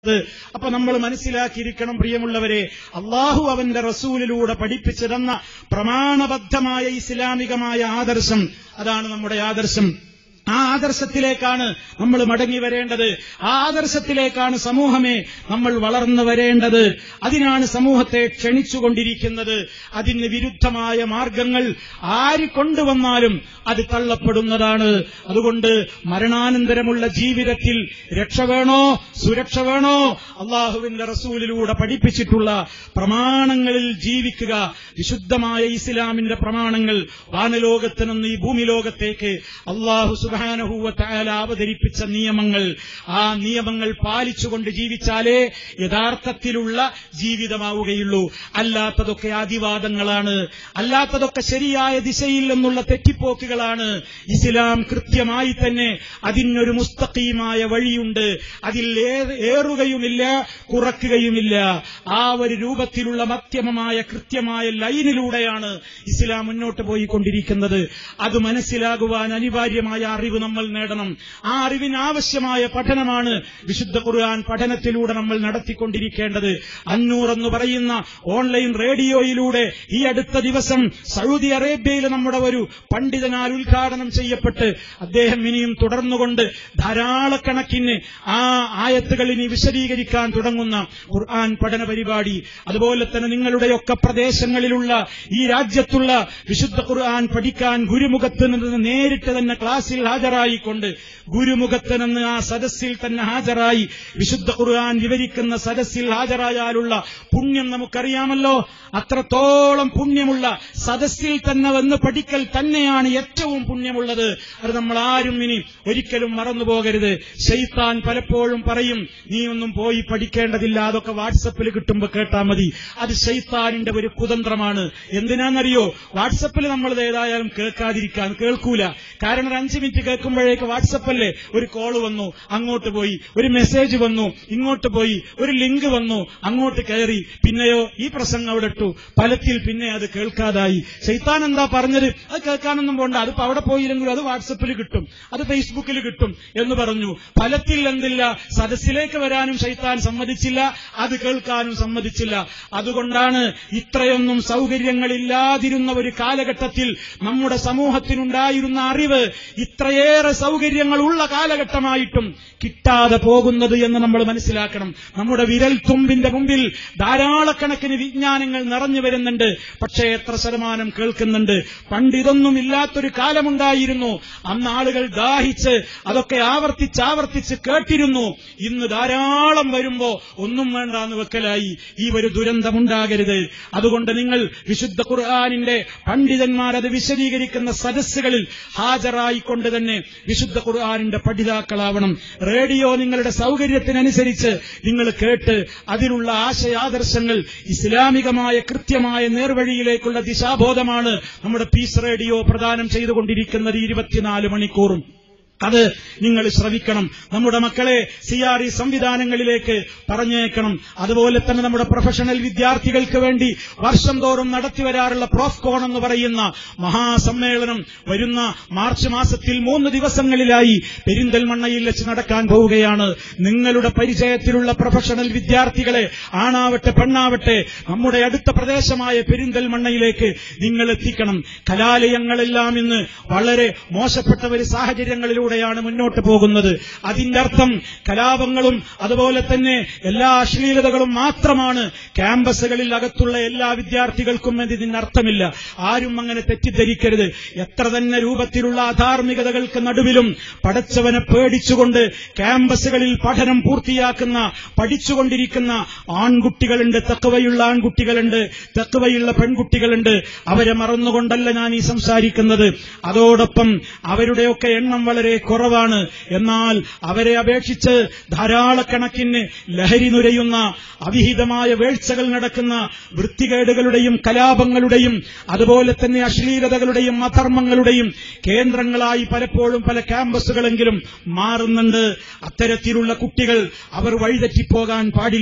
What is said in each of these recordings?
അപ്പൊ നമ്മൾ മനസ്സിലാക്കിയിരിക്കണം പ്രിയമുള്ളവരെ അള്ളാഹു അവന്റെ റസൂലിലൂടെ പഠിപ്പിച്ചു തന്ന പ്രമാണബദ്ധമായ ഇസ്ലാമികമായ ആദർശം അതാണ് നമ്മുടെ ആദർശം ആ ആദർശത്തിലേക്കാണ് നമ്മൾ മടങ്ങി വരേണ്ടത് ആ ആദർശത്തിലേക്കാണ് സമൂഹമേ നമ്മൾ വളർന്നു വരേണ്ടത് അതിനാണ് സമൂഹത്തെ ക്ഷണിച്ചുകൊണ്ടിരിക്കുന്നത് അതിന് വിരുദ്ധമായ മാർഗങ്ങൾ ആര് കൊണ്ടുവന്നാലും അത് തള്ളപ്പെടുന്നതാണ് അതുകൊണ്ട് മരണാനന്തരമുള്ള ജീവിതത്തിൽ രക്ഷ വേണോ സുരക്ഷ വേണോ അള്ളാഹുവിന്റെ റസൂലിലൂടെ പഠിപ്പിച്ചിട്ടുള്ള പ്രമാണങ്ങളിൽ ജീവിക്കുക വിശുദ്ധമായ ഇസ്ലാമിന്റെ പ്രമാണങ്ങൾ വാനലോകത്ത് നിന്ന് ഈ ഭൂമി ലോകത്തേക്ക് അള്ളാഹു സുബാനഹൂവത്തായാല അവതരിപ്പിച്ച നിയമങ്ങൾ ആ നിയമങ്ങൾ പാലിച്ചുകൊണ്ട് ജീവിച്ചാലേ യഥാർത്ഥത്തിലുള്ള ജീവിതമാവുകയുള്ളൂ അല്ലാത്തതൊക്കെ ആദിവാദങ്ങളാണ് അല്ലാത്തതൊക്കെ ശരിയായ ദിശയിൽ നിന്നുള്ള തെറ്റിപ്പോക്കുകളാണ് ഇസ്ലാം കൃത്യമായി തന്നെ അതിനൊരു മുസ്തഖീമായ വഴിയുണ്ട് അതിൽ ഏ- ഏറുകയുമില്ല കുറക്കുകയുമില്ല ആ ഒരു രൂപത്തിലുള്ള മധ്യമമായ കൃത്യമായ ലൈനിലൂടെയാണ് ഇസ്ലാം മുന്നോട്ട് പോയിക്കൊണ്ടിരിക്കുന്നത് അത് മനസ്സിലാകുവാൻ അനിവാര്യമായ അറിവ് നമ്മൾ നേടണം ആ അറിവിന് ആവശ്യമായ പഠനമാണ് വിശുദ്ധ ഖുർആൻ പഠനത്തിലൂടെ നമ്മൾ നടത്തിക്കൊണ്ടിരിക്കേണ്ടത് അന്നൂർ എന്ന് പറയുന്ന ഓൺലൈൻ റേഡിയോയിലൂടെ ഈ അടുത്ത ദിവസം സൗദി അറേബ്യയിലെ നമ്മുടെ ഒരു പണ്ഡിതനാൽ ഉദ്ഘാടനം ചെയ്യപ്പെട്ട് അദ്ദേഹം ഇനിയും തുടർന്നുകൊണ്ട് ധാരാളക്കണക്കിന് ആ ആയത്തുകൾ ഇനി വിശദീകരിക്കാൻ തുടങ്ങുന്ന ഖുർആൻ പഠന പരിപാടി അതുപോലെ തന്നെ നിങ്ങളുടെയൊക്കെ പ്രദേശങ്ങളിലുള്ള ഈ രാജ്യത്തുള്ള വിശുദ്ധ ഖുർആൻ പഠിക്കാൻ ഗുരുമുഖത്ത് നിന്ന് നേരിട്ട് തന്നെ ക്ലാസ്സിൽ ഹാജരായിക്കൊണ്ട് ഗുരുമുഖത്ത് നിന്ന് ആ സദസ്സിൽ തന്നെ ഹാജരായി വിശുദ്ധ ഖുർആൻ വിവരിക്കുന്ന സദസ്സിൽ ഹാജരായാലുള്ള പുണ്യം നമുക്കറിയാമല്ലോ അത്രത്തോളം പുണ്യമുള്ള സദസ്സിൽ തന്നെ വന്ന് പഠിക്കൽ തന്നെയാണ് ഏറ്റവും പുണ്യമുള്ളത് അത് നമ്മൾ ആരും ഇനി ഒരിക്കലും മറന്നു പോകരുത് ഷെയ്ത്താൻ പലപ്പോഴും പറയും നീ ഒന്നും പോയി പഠിക്കേണ്ടതില്ല അതൊക്കെ വാട്സപ്പിൽ കിട്ടുമ്പോ കേട്ടാ മതി അത് ഷെയ്ത്താനിന്റെ ഒരു കുതന്ത്രമാണ് എന്തിനാണെന്നറിയോ വാട്സപ്പിൽ നമ്മൾ ഏതായാലും കേൾക്കാതിരിക്കാൻ കേൾക്കൂല കാരണം ഒരു അഞ്ച് മിനിറ്റ് കേൾക്കുമ്പോഴേക്ക് വാട്സപ്പല്ലേ ഒരു കോള് വന്നു അങ്ങോട്ട് പോയി ഒരു മെസ്സേജ് വന്നു ഇങ്ങോട്ട് പോയി ഒരു ലിങ്ക് വന്നു അങ്ങോട്ട് കയറി പിന്നെയോ ഈ പ്രസംഗം അവിടെ ഇട്ടു ഫലത്തിൽ പിന്നെ അത് കേൾക്കാതായി ശൈത്താൻ എന്താ പറഞ്ഞത് അത് കേൾക്കാനൊന്നും പോണ്ട അതിപ്പോ അവിടെ പോയില്ലെങ്കിലും അത് വാട്സപ്പിൽ കിട്ടും അത് ഫേസ്ബുക്കിൽ കിട്ടും എന്ന് പറഞ്ഞു ഫലത്തിൽ എന്തില്ല സദസ്സിലേക്ക് വരാനും ശൈത്താൻ സമ്മതിച്ചില്ല അത് കേൾക്കാനും സമ്മതിച്ചില്ല അതുകൊണ്ടാണ് ഇത്രയൊന്നും സൗകര്യങ്ങളില്ലാതിരുന്ന ഒരു കാലഘട്ടത്തിൽ നമ്മുടെ സമൂഹത്തിനുണ്ടായിരുന്ന അറിവ് ഇത്രയേറെ സൗകര്യങ്ങളുള്ള കാലഘട്ടമായിട്ടും കിട്ടാതെ പോകുന്നത് എന്ന് നമ്മൾ മനസ്സിലാക്കണം നമ്മുടെ വിരൽ തുമ്പിന്റെ മുമ്പിൽ ധാരാളക്കണക്കിന് വിജ്ഞാനങ്ങൾ നിറഞ്ഞു വരുന്നുണ്ട് പക്ഷേ എത്ര ശതമാനം കേൾക്കുന്നുണ്ട് പണ്ട് ഇതൊന്നും ഇല്ലാത്തൊരു കാലമുണ്ടായിരുന്നു അന്ന് ആളുകൾ ദാഹിച്ച് അതൊക്കെ ആവർത്തിച്ച് ആവർത്തിച്ച് കേട്ടിരുന്നു ഇന്ന് ധാരാളം വരുമ്പോ ഒന്നും വേണ്ടാന്ന് വെക്കലായി ഈ ഒരു ദുരന്തമുണ്ടാകരുത് അതുകൊണ്ട് നിങ്ങൾ വിശുദ്ധ ഖുർആാനിന്റെ പണ്ഡിതന്മാർ അത് വിശദീകരിക്കുന്ന സദസ്സുകളിൽ ഹാജരായിക്കൊണ്ട് തന്നെ വിശുദ്ധ ഖുർആാനിന്റെ പഠിതാക്കളാവണം റേഡിയോ നിങ്ങളുടെ സൗകര്യത്തിനനുസരിച്ച് നിങ്ങൾ കേട്ട് അതിലുള്ള ആശയാദർശങ്ങൾ ഇസ്ലാമികമായ കൃത്യമായ നേർവഴിയിലേക്കുള്ള ദിശാബോധമാണ് നമ്മുടെ പീസ് റേഡിയോ പ്രദാനം ചെയ്തുകൊണ്ടിരിക്കുന്നത് ഇരുപത്തിനാല് മണിക്കൂറും അത് നിങ്ങൾ ശ്രവിക്കണം നമ്മുടെ മക്കളെ സി ആർ ഇ സംവിധാനങ്ങളിലേക്ക് പറഞ്ഞേക്കണം അതുപോലെ തന്നെ നമ്മുടെ പ്രൊഫഷണൽ വിദ്യാർത്ഥികൾക്ക് വേണ്ടി വർഷം തോറും നടത്തിവരാറുള്ള പ്രോഫ്കോൺ എന്ന് പറയുന്ന മഹാസമ്മേളനം വരുന്ന മാർച്ച് മാസത്തിൽ മൂന്ന് ദിവസങ്ങളിലായി പെരിന്തൽമണ്ണയിൽ വെച്ച് നടക്കാൻ പോവുകയാണ് നിങ്ങളുടെ പരിചയത്തിലുള്ള പ്രൊഫഷണൽ വിദ്യാർത്ഥികളെ ആണാവട്ടെ പെണ്ണാവട്ടെ നമ്മുടെ അടുത്ത പ്രദേശമായ പെരിന്തൽമണ്ണയിലേക്ക് നിങ്ങൾ എത്തിക്കണം കലാലയങ്ങളെല്ലാം ഇന്ന് വളരെ മോശപ്പെട്ട ഒരു സാഹചര്യങ്ങളിലൂടെയാണ് മുന്നോട്ട് പോകുന്നത് അതിന്റെ അർത്ഥം കലാപങ്ങളും അതുപോലെ തന്നെ എല്ലാ അശ്ലീലതകളും മാത്രമാണ് ക്യാമ്പസുകളിൽ അകത്തുള്ള എല്ലാ വിദ്യാർത്ഥികൾക്കും എന്നതിന് അർത്ഥമില്ല ആരും അങ്ങനെ തെറ്റിദ്ധരിക്കരുത് എത്ര തന്നെ രൂപത്തിലുള്ള അധാർമികതകൾക്ക് നടുവിലും പടച്ചവനെ പേടിച്ചുകൊണ്ട് ക്യാമ്പസുകളിൽ പഠനം പൂർത്തിയാക്കുന്ന പഠിച്ചുകൊണ്ടിരിക്കുന്ന ആൺകുട്ടികളുണ്ട് തക്കവയുള്ള ആൺകുട്ടികളുണ്ട് തക്കവയുള്ള പെൺകുട്ടികളുണ്ട് അവരെ മറന്നുകൊണ്ടല്ല ഞാൻ ഈ സംസാരിക്കുന്നത് അതോടൊപ്പം അവരുടെയൊക്കെ എണ്ണം വളരെ കുറവാണ് എന്നാൽ അവരെ അപേക്ഷിച്ച് ധാരാളക്കണക്കിന് ലഹരി നുരയുന്ന അവിഹിതമായ വേഴ്ചകൾ നടക്കുന്ന വൃത്തികേടുകളുടെയും കലാപങ്ങളുടെയും അതുപോലെ തന്നെ അശ്ലീലതകളുടെയും അധർമ്മങ്ങളുടെയും കേന്ദ്രങ്ങളായി പലപ്പോഴും പല ക്യാമ്പസുകളെങ്കിലും മാറുന്നുണ്ട് അത്തരത്തിലുള്ള കുട്ടികൾ അവർ വഴിതെറ്റിപ്പോകാൻ പാടില്ല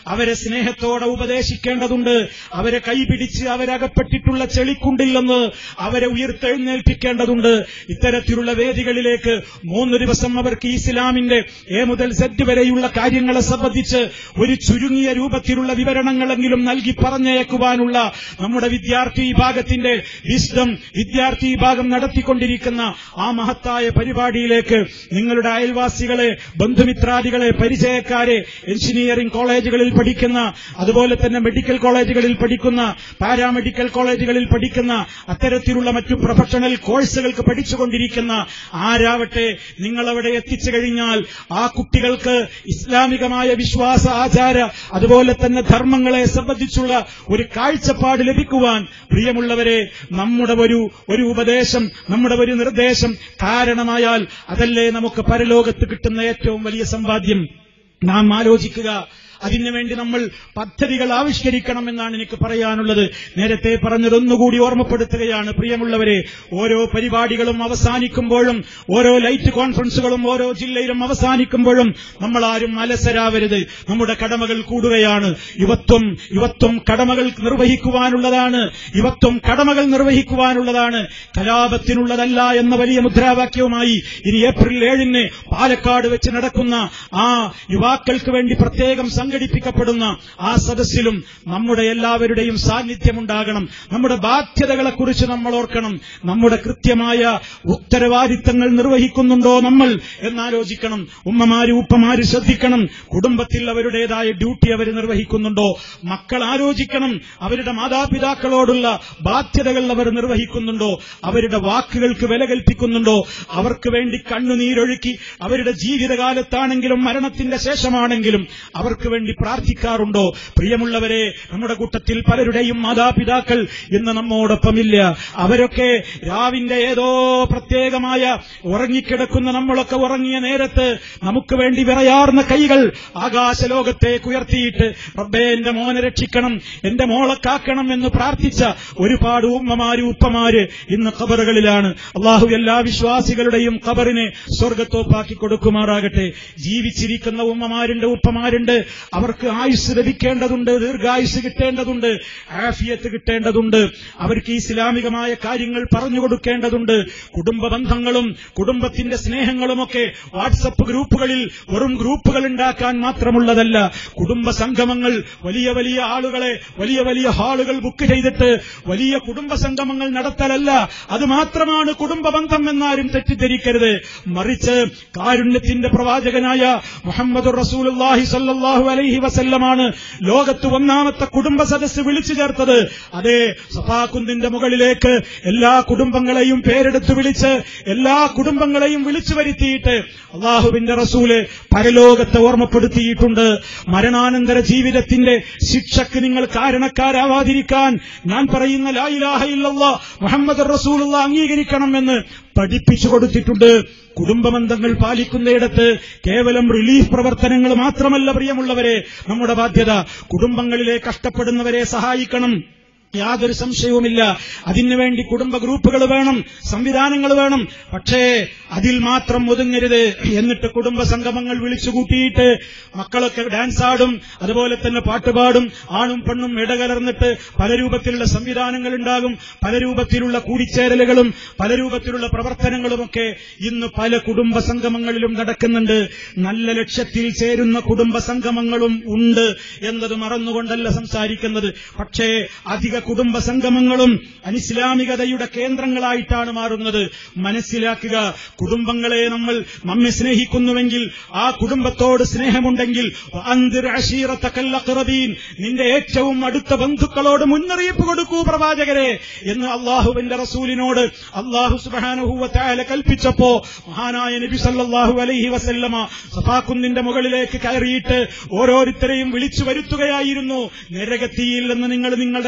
അവരെ സ്നേഹത്തോടെ ഉപദേശിക്കേണ്ടതുണ്ട് അവരെ കൈപിടിച്ച് അവരകപ്പെട്ടിട്ടുള്ള ചെളിക്കുണ്ടിൽ നിന്ന് അവരെ ഉയർത്തെഴുന്നേൽപ്പിക്കേണ്ടതുണ്ട് ഇത്തരത്തിലുള്ള വേദികളിലേക്ക് മൂന്ന് ദിവസം അവർക്ക് ഇസ്ലാമിന്റെ എ മുതൽ സെറ്റ് വരെയുള്ള കാര്യങ്ങളെ സംബന്ധിച്ച് ഒരു ചുരുങ്ങിയ രൂപത്തിലുള്ള വിവരണങ്ങളെങ്കിലും നൽകി പറഞ്ഞയക്കുവാനുള്ള നമ്മുടെ വിദ്യാർത്ഥി വിഭാഗത്തിന്റെ വിസ്ഡം വിദ്യാർത്ഥി വിഭാഗം നടത്തിക്കൊണ്ടിരിക്കുന്ന ആ മഹത്തായ പരിപാടിയിലേക്ക് നിങ്ങളുടെ അയൽവാസികളെ ബന്ധുമിത്രാദികളെ പരിചയക്കാരെ എഞ്ചിനീയറിംഗ് കോളേജുകളിൽ പഠിക്കുന്ന അതുപോലെ തന്നെ മെഡിക്കൽ കോളേജുകളിൽ പഠിക്കുന്ന പാരാമെഡിക്കൽ കോളേജുകളിൽ പഠിക്കുന്ന അത്തരത്തിലുള്ള മറ്റു പ്രൊഫഷണൽ കോഴ്സുകൾക്ക് പഠിച്ചുകൊണ്ടിരിക്കുന്ന ആരാവട്ടെ നിങ്ങളവിടെ എത്തിച്ചു കഴിഞ്ഞാൽ ആ കുട്ടികൾക്ക് ഇസ്ലാമികമായ വിശ്വാസ ആചാര അതുപോലെ തന്നെ ധർമ്മങ്ങളെ സംബന്ധിച്ചുള്ള ഒരു കാഴ്ചപ്പാട് ലഭിക്കുവാൻ പ്രിയമുള്ളവരെ നമ്മുടെ ഒരു ഒരു ഉപദേശം നമ്മുടെ ഒരു നിർദ്ദേശം കാരണമായാൽ അതല്ലേ നമുക്ക് പരലോകത്ത് കിട്ടുന്ന ഏറ്റവും വലിയ സമ്പാദ്യം നാം ആലോചിക്കുക അതിനുവേണ്ടി നമ്മൾ പദ്ധതികൾ ആവിഷ്കരിക്കണമെന്നാണ് എനിക്ക് പറയാനുള്ളത് നേരത്തെ പറഞ്ഞതൊന്നുകൂടി ഓർമ്മപ്പെടുത്തുകയാണ് പ്രിയമുള്ളവരെ ഓരോ പരിപാടികളും അവസാനിക്കുമ്പോഴും ഓരോ ലൈറ്റ് കോൺഫറൻസുകളും ഓരോ ജില്ലയിലും അവസാനിക്കുമ്പോഴും നമ്മൾ ആരും അലസരാവരുത് നമ്മുടെ കടമകൾ കൂടുകയാണ് യുവത്വം യുവത്വം കടമകൾ നിർവഹിക്കുവാനുള്ളതാണ് യുവത്വം കടമകൾ നിർവഹിക്കുവാനുള്ളതാണ് കലാപത്തിനുള്ളതല്ല എന്ന വലിയ മുദ്രാവാക്യവുമായി ഇനി ഏപ്രിൽ ഏഴിന് പാലക്കാട് വെച്ച് നടക്കുന്ന ആ യുവാക്കൾക്ക് വേണ്ടി പ്രത്യേകം സംഘടിപ്പിക്കപ്പെടുന്ന ആ സദസ്സിലും നമ്മുടെ എല്ലാവരുടെയും സാന്നിധ്യമുണ്ടാകണം നമ്മുടെ ബാധ്യതകളെക്കുറിച്ച് നമ്മൾ ഓർക്കണം നമ്മുടെ കൃത്യമായ ഉത്തരവാദിത്തങ്ങൾ നിർവഹിക്കുന്നുണ്ടോ നമ്മൾ എന്നാലോചിക്കണം ഉമ്മമാര് ഉപ്പമാര് ശ്രദ്ധിക്കണം കുടുംബത്തിൽ അവരുടേതായ ഡ്യൂട്ടി അവർ നിർവഹിക്കുന്നുണ്ടോ മക്കൾ ആലോചിക്കണം അവരുടെ മാതാപിതാക്കളോടുള്ള ബാധ്യതകൾ അവർ നിർവഹിക്കുന്നുണ്ടോ അവരുടെ വാക്കുകൾക്ക് വില കൽപ്പിക്കുന്നുണ്ടോ അവർക്ക് വേണ്ടി കണ്ണുനീരൊഴുക്കി അവരുടെ ജീവിതകാലത്താണെങ്കിലും മരണത്തിന്റെ ശേഷമാണെങ്കിലും അവർക്ക് വേണ്ടി പ്രാർത്ഥിക്കാറുണ്ടോ പ്രിയമുള്ളവരെ നമ്മുടെ കൂട്ടത്തിൽ പലരുടെയും മാതാപിതാക്കൾ ഇന്ന് നമ്മോടൊപ്പമില്ല അവരൊക്കെ രാവിന്റെ ഏതോ പ്രത്യേകമായ ഉറങ്ങിക്കിടക്കുന്ന നമ്മളൊക്കെ ഉറങ്ങിയ നേരത്ത് നമുക്ക് വേണ്ടി വിറയാർന്ന കൈകൾ ആകാശലോകത്തേക്ക് ഉയർത്തിയിട്ട് റബ്ബേ എന്റെ മോനെ രക്ഷിക്കണം എന്റെ മോളെ കാക്കണം എന്ന് പ്രാർത്ഥിച്ച ഒരുപാട് ഉമ്മമാര് ഉപ്പമാര് ഇന്ന് ഖബറുകളിലാണ് അള്ളാഹു എല്ലാ വിശ്വാസികളുടെയും ഖബറിനെ സ്വർഗത്തോപ്പാക്കി കൊടുക്കുമാറാകട്ടെ ജീവിച്ചിരിക്കുന്ന ഉമ്മമാരുണ്ട് ഉപ്പമാരുണ്ട് അവർക്ക് ആയുസ് ലഭിക്കേണ്ടതുണ്ട് ദീർഘായുസ് കിട്ടേണ്ടതുണ്ട് ആഫിയത്ത് കിട്ടേണ്ടതുണ്ട് അവർക്ക് ഇസ്ലാമികമായ കാര്യങ്ങൾ പറഞ്ഞു കൊടുക്കേണ്ടതുണ്ട് കുടുംബ ബന്ധങ്ങളും കുടുംബത്തിന്റെ സ്നേഹങ്ങളുമൊക്കെ വാട്സപ്പ് ഗ്രൂപ്പുകളിൽ വെറും ഗ്രൂപ്പുകൾ ഉണ്ടാക്കാൻ മാത്രമുള്ളതല്ല കുടുംബ സംഗമങ്ങൾ വലിയ വലിയ ആളുകളെ വലിയ വലിയ ഹാളുകൾ ബുക്ക് ചെയ്തിട്ട് വലിയ കുടുംബ സംഗമങ്ങൾ നടത്തലല്ല അത് മാത്രമാണ് കുടുംബ ബന്ധം എന്നാരും തെറ്റിദ്ധരിക്കരുത് മറിച്ച് കാരുണ്യത്തിന്റെ പ്രവാചകനായ മുഹമ്മദ് റസൂലുള്ളാഹി സല്ലല്ലാഹു അലൈഹി വസല്ലമാണ് ലോകത്ത് ഒന്നാമത്തെ കുടുംബ സദസ്സ് വിളിച്ചു ചേർത്തത് അതേ സഫാകുന്തിന്റെ മുകളിലേക്ക് എല്ലാ കുടുംബങ്ങളെയും പേരെടുത്ത് വിളിച്ച് എല്ലാ കുടുംബങ്ങളെയും വിളിച്ചു വരുത്തിയിട്ട് അള്ളാഹുവിന്റെ റസൂല് പരലോകത്തെ ഓർമ്മപ്പെടുത്തിയിട്ടുണ്ട് മരണാനന്തര ജീവിതത്തിന്റെ ശിക്ഷക്ക് നിങ്ങൾ കാരണക്കാരാവാതിരിക്കാൻ ഞാൻ പറയുന്ന ലായിലാഹ ഇല്ലല്ലാ മുഹമ്മദ് റസൂലുള്ള അംഗീകരിക്കണമെന്ന് പഠിപ്പിച്ചു കൊടുത്തിട്ടുണ്ട് കുടുംബബന്ധങ്ങൾ പാലിക്കുന്നിടത്ത് കേവലം റിലീഫ് പ്രവർത്തനങ്ങൾ മാത്രമല്ല പ്രിയമുള്ളവരെ നമ്മുടെ ബാധ്യത കുടുംബങ്ങളിലെ കഷ്ടപ്പെടുന്നവരെ സഹായിക്കണം യാതൊരു സംശയവുമില്ല അതിനുവേണ്ടി കുടുംബ ഗ്രൂപ്പുകൾ വേണം സംവിധാനങ്ങൾ വേണം പക്ഷേ അതിൽ മാത്രം ഒതുങ്ങരുത് എന്നിട്ട് കുടുംബ സംഗമങ്ങൾ വിളിച്ചുകൂട്ടിയിട്ട് മക്കളൊക്കെ ഡാൻസ് ആടും അതുപോലെ തന്നെ പാട്ടുപാടും ആണും പെണ്ണും ഇടകലർന്നിട്ട് പല രൂപത്തിലുള്ള സംവിധാനങ്ങൾ ഉണ്ടാകും പല രൂപത്തിലുള്ള കൂടിച്ചേരലുകളും പല രൂപത്തിലുള്ള പ്രവർത്തനങ്ങളുമൊക്കെ ഇന്ന് പല കുടുംബ സംഗമങ്ങളിലും നടക്കുന്നുണ്ട് നല്ല ലക്ഷ്യത്തിൽ ചേരുന്ന കുടുംബ സംഗമങ്ങളും ഉണ്ട് എന്നത് മറന്നുകൊണ്ടല്ല സംസാരിക്കുന്നത് പക്ഷേ അധിക കുടുംബ സംഗമങ്ങളും അനിസ്ലാമികതയുടെ കേന്ദ്രങ്ങളായിട്ടാണ് മാറുന്നത് മനസ്സിലാക്കുക കുടുംബങ്ങളെ നമ്മൾ നമ്മെ സ്നേഹിക്കുന്നുവെങ്കിൽ ആ കുടുംബത്തോട് സ്നേഹമുണ്ടെങ്കിൽ അന്തിർ അഷീറത്തക്കല്ലഖറബീൻ നിന്റെ ഏറ്റവും അടുത്ത ബന്ധുക്കളോട് മുന്നറിയിപ്പ് കൊടുക്കൂ പ്രവാചകരെ എന്ന് അള്ളാഹുവിന്റെ റസൂലിനോട് അള്ളാഹു സുബാനുഹൂവത്തായ കൽപ്പിച്ചപ്പോ മഹാനായ നബി സല്ലല്ലാഹു അലൈഹി വസല്ലമ സഫാക്കുന്നിന്റെ മുകളിലേക്ക് കയറിയിട്ട് ഓരോരുത്തരെയും വിളിച്ചു വരുത്തുകയായിരുന്നു നരകത്തിയിൽ നിന്ന് നിങ്ങൾ നിങ്ങളുടെ രക്ഷിച്ചോ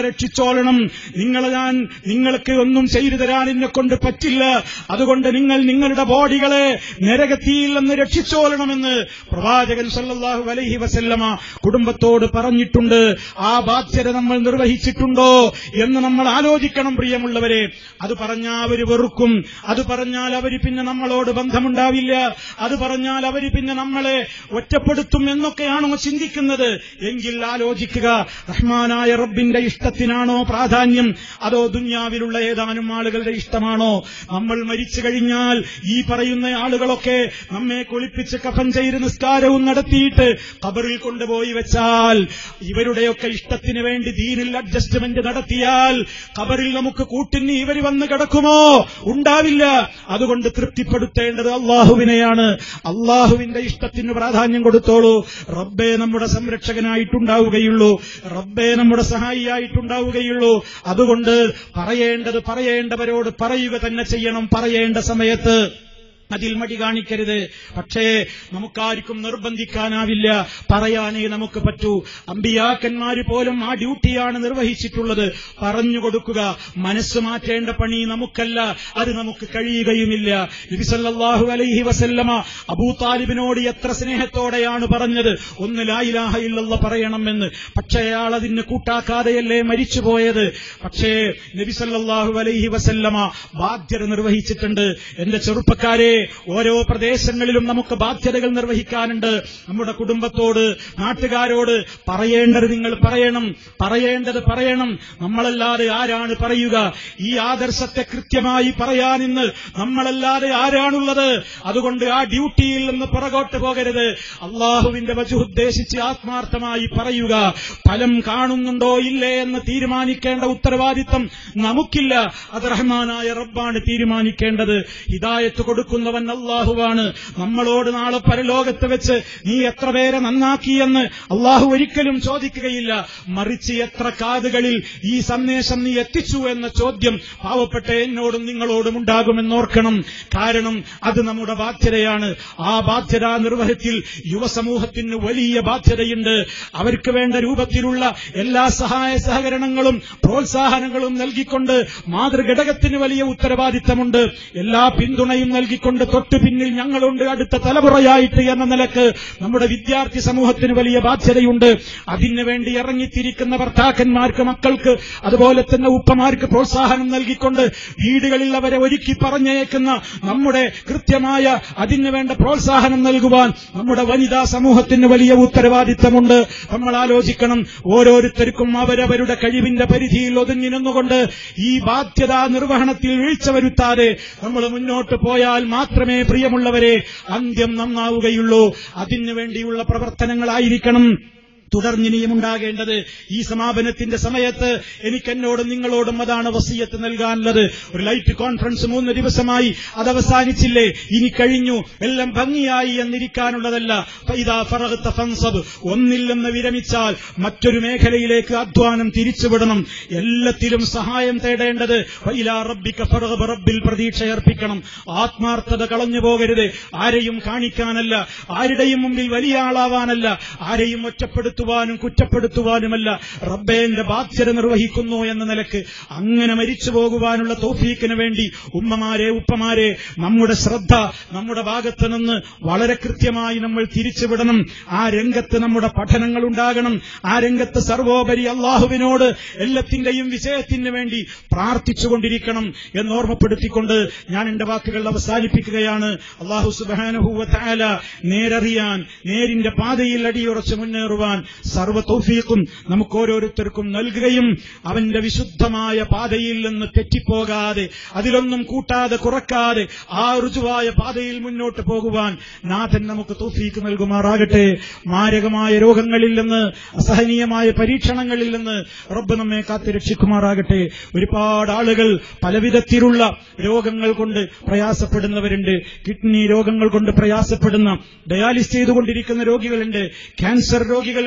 രക്ഷിച്ചോളണം നിങ്ങളെ ഞാൻ നിങ്ങൾക്ക് ഒന്നും ചെയ്തു തരാൻ എന്നെ കൊണ്ട് പറ്റില്ല അതുകൊണ്ട് നിങ്ങൾ നിങ്ങളുടെ ബോഡികളെ നരകത്തിയിൽ നിന്ന് രക്ഷിച്ചോളണമെന്ന് പ്രവാചകൻ സല്ലല്ലാഹു അലൈഹി വസല്ലമ കുടുംബത്തോട് പറഞ്ഞിട്ടുണ്ട് ആ ബാധ്യത നമ്മൾ നിർവഹിച്ചിട്ടുണ്ടോ എന്ന് നമ്മൾ ആലോചിക്കണം പ്രിയമുള്ളവരെ അത് പറഞ്ഞാൽ അവര് വെറുക്കും അത് പറഞ്ഞാൽ അവര് പിന്നെ നമ്മളോട് ബന്ധമുണ്ടാവില്ല അത് പറഞ്ഞാൽ അവര് പിന്നെ നമ്മളെ ഒറ്റപ്പെടുത്തും എന്നൊക്കെയാണോ ചിന്തിക്കുന്നത് എങ്കിൽ ആലോചിക്കുക റഹ്മാനായ റബ്ബിന്റെ ഇഷ്ടത്തിനാണോ പ്രാധാന്യം അതോ ദുന്യാവിലുള്ള ഏതാനും ആളുകളുടെ ഇഷ്ടമാണോ നമ്മൾ മരിച്ചു കഴിഞ്ഞാൽ ഈ പറയുന്ന ആളുകളൊക്കെ നമ്മെ കുളിപ്പിച്ച് കഫൻ ചെയ്ത് നിസ്കാരവും നടത്തിയിട്ട് കബറിൽ കൊണ്ടുപോയി വെച്ചാൽ ഇവരുടെയൊക്കെ ഇഷ്ടത്തിന് വേണ്ടി ദീനിൽ അഡ്ജസ്റ്റ്മെന്റ് നടത്തിയാൽ കബറിൽ നമുക്ക് കൂട്ടിന് ഇവർ വന്ന് കിടക്കുമോ ഉണ്ടാവില്ല അതുകൊണ്ട് തൃപ്തിപ്പെടുത്തേണ്ടത് അള്ളാഹുവിനെയാണ് അള്ളാഹുവിന്റെ ഇഷ്ടത്തിന് പ്രാധാന്യം കൊടുത്തോളൂ റബ്ബേ നമ്മുടെ സംരക്ഷകനായിട്ടുണ്ടാവുകയുള്ളൂ റബ്ബേ നമ്മുടെ സഹായിയായിട്ടുണ്ടാവുകയുള്ളൂ അതുകൊണ്ട് പറയേണ്ടത് പറയേണ്ടവരോട് പറയുക തന്നെ ചെയ്യണം പറയേണ്ട സമയത്ത് അതിൽ മടി കാണിക്കരുത് പക്ഷേ നമുക്കാർക്കും നിർബന്ധിക്കാനാവില്ല പറയാനേ നമുക്ക് പറ്റൂ അമ്പിയാക്കന്മാര് പോലും ആ ഡ്യൂട്ടിയാണ് നിർവഹിച്ചിട്ടുള്ളത് പറഞ്ഞു കൊടുക്കുക മനസ്സ് മാറ്റേണ്ട പണി നമുക്കല്ല അത് നമുക്ക് കഴിയുകയുമില്ല നബിസല്ലാഹു അലൈഹി വസല്ലമ അബൂ താലിബിനോട് എത്ര സ്നേഹത്തോടെയാണ് പറഞ്ഞത് ഒന്ന് ലായിലാഹ ഇല്ലല്ല പറയണമെന്ന് പക്ഷേ അയാൾ അതിന് കൂട്ടാക്കാതെയല്ലേ മരിച്ചുപോയത് പക്ഷേ നബിസല്ലാഹു അലൈഹി വസല്ലമ ബാധ്യത നിർവഹിച്ചിട്ടുണ്ട് എന്റെ ചെറുപ്പക്കാരെ ഓരോ പ്രദേശങ്ങളിലും നമുക്ക് ബാധ്യതകൾ നിർവഹിക്കാനുണ്ട് നമ്മുടെ കുടുംബത്തോട് നാട്ടുകാരോട് പറയേണ്ടത് നിങ്ങൾ പറയണം പറയേണ്ടത് പറയണം നമ്മളല്ലാതെ ആരാണ് പറയുക ഈ ആദർശത്തെ കൃത്യമായി പറയാൻ ഇന്ന് നമ്മളല്ലാതെ ആരാണുള്ളത് അതുകൊണ്ട് ആ ഡ്യൂട്ടിയിൽ നിന്ന് പുറകോട്ട് പോകരുത് അള്ളാഹുവിന്റെ വജു ഉദ്ദേശിച്ച് ആത്മാർത്ഥമായി പറയുക ഫലം കാണുന്നുണ്ടോ ഇല്ലേ എന്ന് തീരുമാനിക്കേണ്ട ഉത്തരവാദിത്തം നമുക്കില്ല അത് റഹ്മാനായ റബ്ബാണ് തീരുമാനിക്കേണ്ടത് ഹിദായത്ത് കൊടുക്കുന്നവൻ അള്ളാഹുവാണ് നമ്മളോട് നാളെ പരലോകത്ത് വെച്ച് നീ എത്ര പേരെ നന്നാക്കിയെന്ന് അള്ളാഹു ഒരിക്കലും ചോദിക്കുകയില്ല മറിച്ച് എത്ര കാതുകളിൽ ഈ സന്ദേശം നീ എത്തിച്ചു എന്ന ചോദ്യം പാവപ്പെട്ട എന്നോടും നിങ്ങളോടും ഉണ്ടാകുമെന്നോർക്കണം കാരണം അത് നമ്മുടെ ബാധ്യതയാണ് ആ ബാധ്യതാ നിർവഹത്തിൽ യുവസമൂഹത്തിന് വലിയ ബാധ്യതയുണ്ട് അവർക്ക് വേണ്ട രൂപത്തിലുള്ള എല്ലാ സഹായ സഹകരണങ്ങളും പ്രോത്സാഹനങ്ങളും നൽകിക്കൊണ്ട് മാതൃഘടകത്തിന് വലിയ ഉത്തരവാദിത്തമുണ്ട് എല്ലാ പിന്തുണയും നൽകിക്കൊണ്ട് തൊട്ടു പിന്നിൽ ഞങ്ങളുണ്ട് അടുത്ത തലമുറയായിട്ട് എന്ന നിലക്ക് നമ്മുടെ വിദ്യാർത്ഥി സമൂഹത്തിന് വലിയ ബാധ്യതയുണ്ട് അതിനു വേണ്ടി ഇറങ്ങിത്തിരിക്കുന്ന ഭർത്താക്കന്മാർക്ക് മക്കൾക്ക് അതുപോലെ തന്നെ ഉപ്പമാർക്ക് പ്രോത്സാഹനം നൽകിക്കൊണ്ട് വീടുകളിൽ അവരെ ഒരുക്കി പറഞ്ഞേക്കുന്ന നമ്മുടെ കൃത്യമായ അതിനു വേണ്ട പ്രോത്സാഹനം നൽകുവാൻ നമ്മുടെ വനിതാ സമൂഹത്തിന് വലിയ ഉത്തരവാദിത്തമുണ്ട് നമ്മൾ ആലോചിക്കണം ഓരോരുത്തർക്കും അവരവരുടെ കഴിവിന്റെ പരിധിയിൽ ഒതുങ്ങി നിന്നുകൊണ്ട് ഈ ബാധ്യതാ നിർവഹണത്തിൽ വീഴ്ച വരുത്താതെ നമ്മൾ മുന്നോട്ട് പോയാൽ മാത്രമേ പ്രിയമുള്ളവരെ അന്ത്യം നന്നാവുകയുള്ളൂ അതിനു വേണ്ടിയുള്ള പ്രവർത്തനങ്ങളായിരിക്കണം തുടർന്നിനിയും ഉണ്ടാകേണ്ടത് ഈ സമാപനത്തിന്റെ സമയത്ത് എനിക്ക് എന്നോടും നിങ്ങളോടും അതാണ് വസീയത്ത് നൽകാനുള്ളത് ഒരു ലൈറ്റ് കോൺഫറൻസ് മൂന്ന് ദിവസമായി അത് അവസാനിച്ചില്ലേ ഇനി കഴിഞ്ഞു എല്ലാം ഭംഗിയായി എന്നിരിക്കാനുള്ളതല്ല ഫൈദാ ഫറഗ്ത ഫൻസബ് ഒന്നിൽ നിന്ന് വിരമിച്ചാൽ മറ്റൊരു മേഖലയിലേക്ക് അധ്വാനം തിരിച്ചുവിടണം എല്ലാത്തിലും സഹായം തേടേണ്ടത് ഫൈലാ റബ്ബിക ഫറഗ്ബ് റബ്ബിൽ പ്രതീക്ഷയർപ്പിക്കണം ആത്മാർത്ഥത കളഞ്ഞു പോകരുത് ആരെയും കാണിക്കാനല്ല ആരുടെയും മുമ്പിൽ വലിയ ആളാവാനല്ല ആരെയും ഒറ്റപ്പെടുത്തുവാനും കുറ്റപ്പെടുത്തുവാനുമല്ല റബ്ബേന്റെ ബാധ്യത നിർവഹിക്കുന്നു എന്ന നിലക്ക് അങ്ങനെ മരിച്ചു പോകുവാനുള്ള തോഫീക്കിന് വേണ്ടി ഉമ്മമാരെ ഉപ്പമാരെ നമ്മുടെ ശ്രദ്ധ നമ്മുടെ ഭാഗത്ത് നിന്ന് വളരെ കൃത്യമായി നമ്മൾ തിരിച്ചുവിടണം ആ രംഗത്ത് നമ്മുടെ പഠനങ്ങൾ ഉണ്ടാകണം ആ രംഗത്ത് സർവോപരി അള്ളാഹുവിനോട് എല്ലാത്തിന്റെയും വിജയത്തിന് വേണ്ടി പ്രാർത്ഥിച്ചുകൊണ്ടിരിക്കണം എന്ന് ഓർമ്മപ്പെടുത്തിക്കൊണ്ട് ഞാൻ എന്റെ വാക്കുകൾ അവസാനിപ്പിക്കുകയാണ് അള്ളാഹു സുബാനുഭൂവത്തായ നേരറിയാൻ നേരിന്റെ പാതയിൽ അടിയുറച്ച് മുന്നേറുവാൻ സർവ്വ തൗഫീഖും നമുക്ക് ഓരോരുത്തർക്കും നൽകുകയും അവന്റെ വിശുദ്ധമായ പാതയിൽ നിന്ന് തെറ്റിപ്പോകാതെ അതിലൊന്നും കൂട്ടാതെ കുറക്കാതെ ആ ഋജുവായ പാതയിൽ മുന്നോട്ട് പോകുവാൻ നാഥൻ നമുക്ക് തൗഫീഖ് നൽകുമാറാകട്ടെ മാരകമായ രോഗങ്ങളിൽ നിന്ന് അസഹനീയമായ പരീക്ഷണങ്ങളിൽ നിന്ന് റബ്ബ് നമ്മെ കാത്തു രക്ഷിക്കുമാറാകട്ടെ ഒരുപാട് ആളുകൾ പലവിധത്തിലുള്ള രോഗങ്ങൾ കൊണ്ട് പ്രയാസപ്പെടുന്നവരുണ്ട് കിഡ്നി രോഗങ്ങൾ കൊണ്ട് പ്രയാസപ്പെടുന്ന ഡയാലിസ് ചെയ്തുകൊണ്ടിരിക്കുന്ന രോഗികളുണ്ട് ക്യാൻസർ രോഗികളുണ്ട്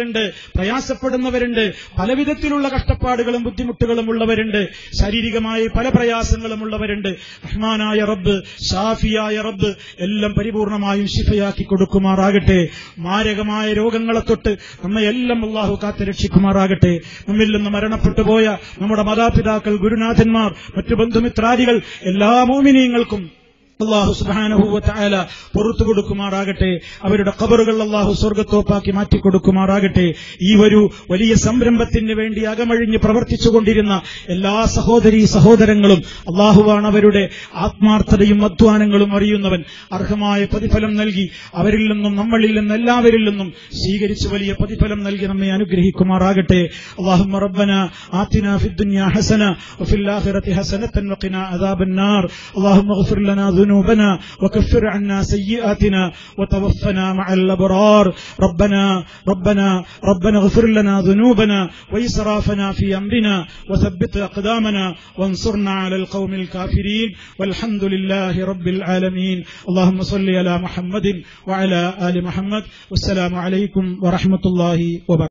രോഗികളുണ്ട് പ്രയാസപ്പെടുന്നവരുണ്ട് പലവിധത്തിലുള്ള കഷ്ടപ്പാടുകളും ബുദ്ധിമുട്ടുകളും ഉള്ളവരുണ്ട് ശാരീരികമായ പല പ്രയാസങ്ങളും ഉള്ളവരുണ്ട് റഹ്മാനായ റബ്ബ് ഷാഫിയായ റബ്ബ് എല്ലാം പരിപൂർണമായും ശിഫയാക്കി കൊടുക്കുമാറാകട്ടെ മാരകമായ രോഗങ്ങളെ തൊട്ട് നമ്മെ എല്ലാം അള്ളാഹു കാത്ത് രക്ഷിക്കുമാറാകട്ടെ നമ്മിൽ നിന്ന് മരണപ്പെട്ടു പോയ നമ്മുടെ മാതാപിതാക്കൾ ഗുരുനാഥന്മാർ മറ്റു ബന്ധുമിത്രാദികൾ എല്ലാ മോമിനിയങ്ങൾക്കും അള്ളാഹു സുബാനഹൂവല പുറത്തു കൊടുക്കുമാറാകട്ടെ അവരുടെ കബറുകൾ അള്ളാഹു സ്വർഗത്തോപ്പാക്കി മാറ്റിക്കൊടുക്കുമാറാകട്ടെ ഈ ഒരു വലിയ സംരംഭത്തിന് വേണ്ടി അകമഴിഞ്ഞ് പ്രവർത്തിച്ചുകൊണ്ടിരുന്ന എല്ലാ സഹോദരീ സഹോദരങ്ങളും അള്ളാഹുവാണ് അവരുടെ ആത്മാർത്ഥതയും അധ്വാനങ്ങളും അറിയുന്നവൻ അർഹമായ പ്രതിഫലം നൽകി അവരിൽ നിന്നും നമ്മളിൽ നിന്നും എല്ലാവരിൽ നിന്നും സ്വീകരിച്ച് വലിയ പ്രതിഫലം നൽകി നമ്മെ അനുഗ്രഹിക്കുമാറാകട്ടെ അള്ളാഹു റബ്ബന ആത്തിന ഫി الدنيا حسنة وفي الآخرة حسنة وقنا عذاب النار اللهم اغفر لنا ذنوبنا وكفر عنا سيئاتنا وتوفنا مع الأبرار ربنا ربنا ربنا اغفر لنا ذنوبنا وإسرافنا في أمرنا وثبت أقدامنا وانصرنا على القوم الكافرين والحمد لله رب العالمين اللهم صل على محمد وعلى آل محمد والسلام عليكم ورحمة الله وبركاته